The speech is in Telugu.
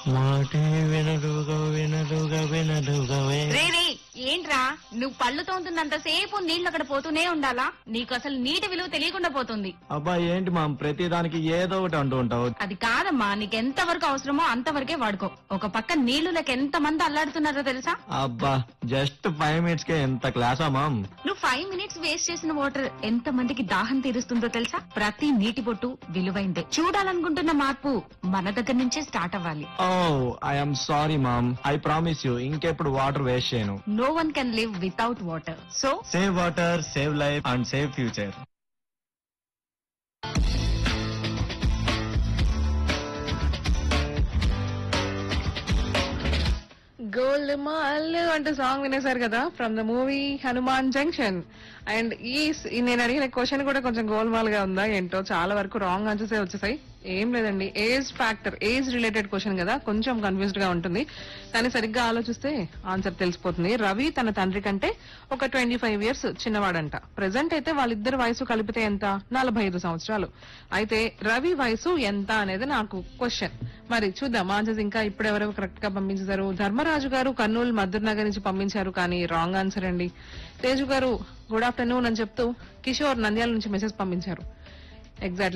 మాటే వినడుగా వినడుగా వినడుగా రే రే ఏంట్రా నువ్వు పళ్ళు తోముతున్నంతసేపు నీళ్ళు అక్కడ పోతూనే ఉండాలా నీకు అసలు నీటి విలువ తెలియకుండా పోతుంది అబ్బా ఏంటి మామ్ ప్రతి దానికి ఏదో ఒకటి అంటూ ఉంటావు అది కాదమ్మా నీకెంత వరకు అవసరమో అంతవరకే వాడుకో ఒక పక్క నీళ్లు లేక ఎంత మంది అల్లాడుతున్నారో తెలుసా అబ్బా జస్ట్ ఫైవ్ మినిట్స్ కే ఎంత క్లాసా మామ్ నువ్వు ఫైవ్ మినిట్స్ వేస్ట్ చేసిన వాటర్ ఎంత మందికి దాహం తీరుస్తుందో తెలుసా ప్రతి నీటి బొట్టు విలువైందే చూడాలనుకుంటున్న మార్పు మన దగ్గర నుంచే స్టార్ట్ అవ్వాలి oh I'm sorry ma'am I promise you ఇంకెప్పుడు వాటర్ వేస్ట్ చేయను no one can live without water so save water save life and save future gold mall అంటూ సాంగ్ వినేశారు కదా from the movie Hanuman Junction and ఈ స్- ఈ నేను అడిగిన క్వశ్చన్ కూడా కొంచెం గోల్మాల్ గా ఉందా ఏంటో చాలా వరకు రాంగ్ ఆన్సర్స్ వచ్చేసాయి ఏం లేదండి age factor age related question కదా కొంచెం కన్ఫ్యూజ్డ్ గా ఉంటుంది కానీ సరిగ్గా ఆలోచిస్తే ఆన్సర్ తెలిసిపోతుంది రవి తన తండ్రి కంటే ఒక ట్వంటీ ఫైవ్ ఇయర్స్ చిన్నవాడంట ప్రెసెంట్ అయితే వాళ్ళిద్దరి వయసు కలిపితే ఎంత నలభై ఐదు సంవత్సరాలు అయితే రవి వయసు ఎంత అనేది నాకు క్వశ్చన్ మరి చూద్దాం ఆన్సర్స్ ఇంకా ఇప్పుడు ఎవరెవరు కరెక్ట్ గా పంపించారు ధర్మరాజు గారు కర్నూలు మద్దూర్ నగర్ నుంచి పంపించారు కానీ రాంగ్ ఆన్సర్ అండి తేజు గారు గుడ్ ఆఫ్టర్నూన్ అని చెప్తూ కిషోర్ నంద్యాల నుంచి మెసేజ్ పంపించారు ఎగ్జాక్ట్